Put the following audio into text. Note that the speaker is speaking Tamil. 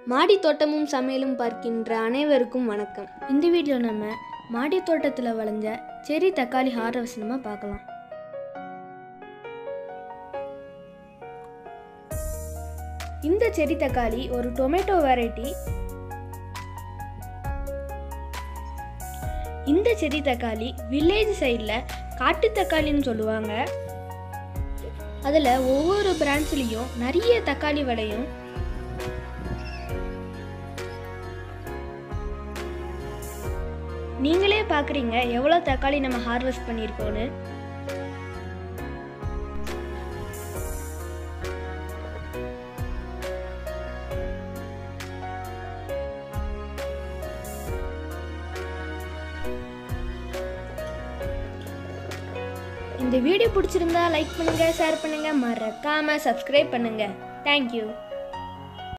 மாடி தோட்டமும் சமையலும் பார்க்கின்ற அனைவருக்கும் வணக்கம் இந்த வீடியோ நம்ம மாடி தோட்டத்தில் விளைஞ்ச செரி தக்காளி ஹார்வெஸ்ட் நம்ம பார்க்கலாம் இந்த செரி தக்காளி ஒரு டொமேட்டோ வெரைட்டி இந்த செரி தக்காளி வில்லேஜ் சைடில் காட்டு தக்காளின்னு சொல்லுவாங்க அதில் ஒவ்வொரு பிரான்ச்லேயும் நிறைய தக்காளி விளையும் நீங்களே பார்க்குறீங்க எவ்வளோ தக்காளி நம்ம ஹார்வெஸ்ட் பண்ணியிருக்கோன்னு இந்த வீடியோ பிடிச்சிருந்தா லைக் பண்ணுங்க ஷேர் பண்ணுங்க மறக்காம சப்ஸ்கிரைப் பண்ணுங்க தேங்க்யூ